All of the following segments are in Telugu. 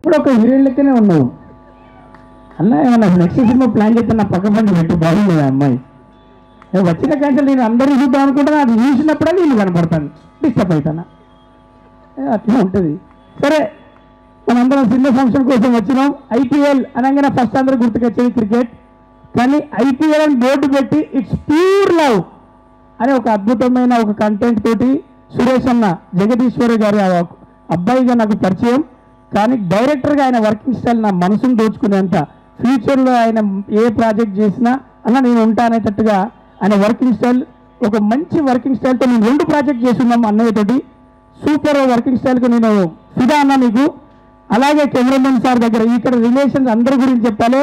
ఇప్పుడు ఒక హీరోయిన్ లెక్కనే ఉన్నావు అన్న ఏమన్నా నెక్స్ట్ సినిమా ప్లాన్ చేస్తే నా పక్క పండి పెట్టి బాగుంది ఆ అమ్మాయి నేను వచ్చిన కంటే నేను అందరూ చూద్దాం అనుకుంటున్నా అది చూసినప్పుడే నేను కనపడతాను డిస్టర్బ్ అవుతాను ఏ, అట్లా ఉంటుంది సరే మనందరం చిన్న ఫంక్షన్ కోసం వచ్చినాం ఐపీఎల్ అనగానే ఫస్ట్ అందరూ గుర్తుకొచ్చేది క్రికెట్ కానీ ఐపీఎల్ అని బోర్డు పెట్టి ఇట్స్ ప్యూర్ లవ్ అనే ఒక అద్భుతమైన ఒక కంటెంట్ తోటి సురేష్ అన్న జగదీశ్వరి గారి ఆ అబ్బాయిగా నాకు పరిచయం కానీ డైరెక్టర్గా ఆయన వర్కింగ్ స్టైల్ నా మనసును దోచుకునేంత ఫ్యూచర్లో ఆయన ఏ ప్రాజెక్ట్ చేసినా అన్న నేను ఉంటానేటట్టుగా ఆయన వర్కింగ్ స్టైల్ ఒక మంచి వర్కింగ్ స్టైల్తో నేను రెండు ప్రాజెక్ట్ చేస్తున్నాం అన్నయ్యతోటి సూపర్ వర్కింగ్ స్టైల్కి నేను ఫిదా అన్న నీకు అలాగే కెమెరామెన్ సార్ దగ్గర ఇక్కడ రిలేషన్స్ అందరి గురించి చెప్పాలి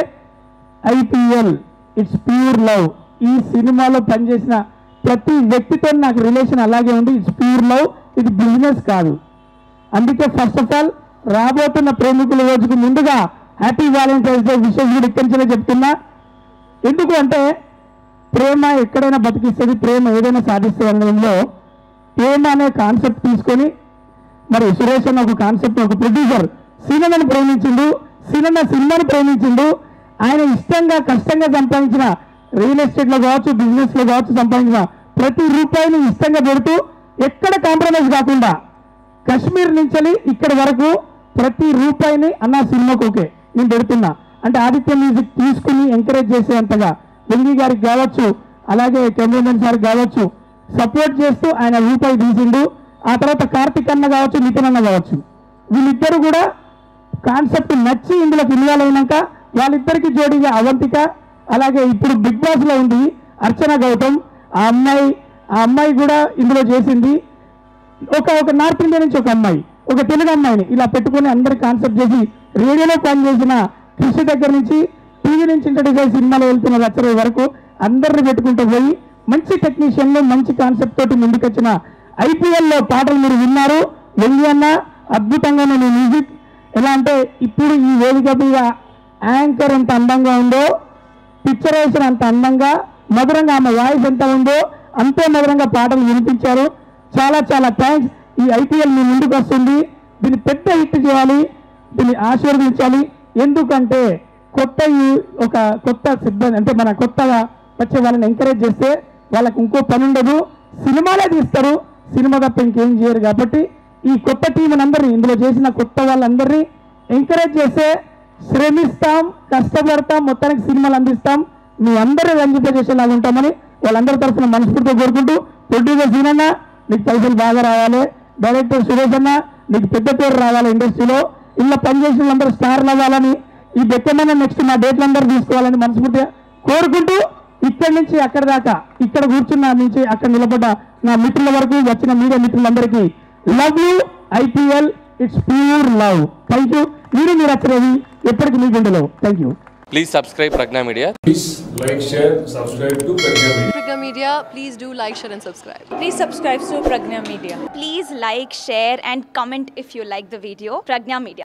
ఐపీఎల్ ఇట్స్ ప్యూర్ లవ్ ఈ సినిమాలో పనిచేసిన ప్రతి వ్యక్తితో నాకు రిలేషన్ అలాగే ఉంది ఇట్స్ ప్యూర్ లవ్ ఇది బిజినెస్ కాదు అందుకే ఫస్ట్ ఆఫ్ ఆల్ రాబోతున్న ప్రేమికుల రోజుకు ముందుగా హ్యాపీ వ్యాలంటైన్స్ డే విషయం కూడా ఇక్కడి నుంచే చెప్తున్నా ఎందుకు అంటే ప్రేమ ఎక్కడైనా బతికిస్తుంది ప్రేమ ఏదైనా సాధిస్తుంది అనడంలో ప్రేమ అనే కాన్సెప్ట్ తీసుకొని మరి సురేష్ అన్న ఒక కాన్సెప్ట్ ఒక ప్రొడ్యూసర్ సినిమాని ప్రేమించిండు సినిమా సినిమాని ప్రేమించిండు ఆయన ఇష్టంగా కష్టంగా సంపాదించిన రియల్ ఎస్టేట్లో కావచ్చు బిజినెస్లో కావచ్చు సంపాదించిన ప్రతి రూపాయిని ఇష్టంగా పెడుతూ ఎక్కడ కాంప్రమైజ్ కాకుండా కశ్మీర్ నుంచి ఇక్కడ వరకు ప్రతి రూపాయిని అన్న సినిమాకు ఓకే నేను పెడుతున్నా అంటే ఆదిత్య మ్యూజిక్ తీసుకుని ఎంకరేజ్ చేసేంతగా వెంగి గారికి కావచ్చు అలాగే కెమెరామెన్ సార్ కావచ్చు సపోర్ట్ చేస్తూ ఆయన రూపాయి తీసిండు ఆ తర్వాత కార్తిక్ అన్న కావచ్చు నితిన్ అన్న కావచ్చు వీళ్ళిద్దరు కూడా కాన్సెప్ట్ నచ్చి ఇందులోకి ఇన్వాల్వ్ అయినాక వాళ్ళిద్దరికి జోడీగా అవంతిక అలాగే ఇప్పుడు బిగ్ బాస్ లో ఉంది అర్చన గౌతమ్ ఆ అమ్మాయి ఆ అమ్మాయి కూడా ఇందులో చేసింది ఒక ఒక నార్త్ ఇండియా నుంచి ఒక అమ్మాయి ఒక తెలుగు అమ్మాయిని ఇలా పెట్టుకొని అందరు కాన్సెప్ట్ చేసి రేడియోలో పనిచేసిన కృషి దగ్గర నుంచి టీవీ నుంచి ఇంట్రడ్యూస్ అయ్యి సినిమాలో వెళ్తున్న రచన వరకు అందరిని పెట్టుకుంటూ పోయి మంచి టెక్నీషియన్లు మంచి కాన్సెప్ట్ తోటి ముందుకొచ్చిన ఐపీఎల్లో పాటలు మీరు విన్నారు వెళ్ళి అన్న అద్భుతంగా నేను మ్యూజిక్ ఎలా అంటే ఇప్పుడు ఈ వేదిక మీద యాంకర్ ఎంత అందంగా ఉందో పిక్చరైజేషన్ అంత అందంగా మధురంగా ఆమె వాయిస్ ఎంత ఉందో అంతే మధురంగా పాటలు వినిపించారు చాలా చాలా థ్యాంక్స్ ఈ ఐపీఎల్ మీ ముందుకు వస్తుంది దీన్ని పెద్ద హిట్ చేయాలి దీన్ని ఆశీర్వదించాలి ఎందుకంటే కొత్త యు- ఒక కొత్త సిబ్బంది అంటే మన కొత్తగా వచ్చే వాళ్ళని ఎంకరేజ్ చేస్తే వాళ్ళకి ఇంకో పని ఉండదు సినిమాలే తీస్తారు సినిమా తప్ప ఇంకేం చేయరు కాబట్టి ఈ కొత్త టీం అందరినీ ఇందులో చేసిన కొత్త వాళ్ళందరినీ ఎంకరేజ్ చేస్తే శ్రమిస్తాం కష్టపడతాం మొత్తానికి సినిమాలు అందిస్తాం మీ అందరూ రంజింపజేసేలాగా ఉంటామని వాళ్ళందరి తరఫున మనస్ఫూర్తిగా కోరుకుంటూ ప్రొడ్యూసర్ సీనన్న నీకు పైసలు బాగా రావాలి డైరెక్టర్ సురేష్ అన్న నీకు పెద్ద పేరు రావాలి ఇండస్ట్రీలో ఇలా పనిచేసిన వాళ్ళందరూ స్టార్లు అవ్వాలని ఈ బెక్కమైన నెక్స్ట్ నా డేట్లు అందరూ తీసుకోవాలని మనస్ఫూర్తిగా కోరుకుంటూ ఇక్కడి నుంచి అక్కడి దాకా ఇక్కడ కూర్చున్న నుంచి అక్కడ నిలబడ్డ నా మిత్రుల వరకు వచ్చిన మీడియా మిత్రులందరికీ love you IPL it's pure love thank you మీరు మీరు వచ్చేది ఎప్పటికీ మీ గుండెలో thank you Please subscribe Pragna Media. Please like, share, subscribe to Pragya Media. Pragya Media, please do like, share, and subscribe. Please subscribe to Pragna Media. Please like, share, and comment if you like the video. Pragna Media.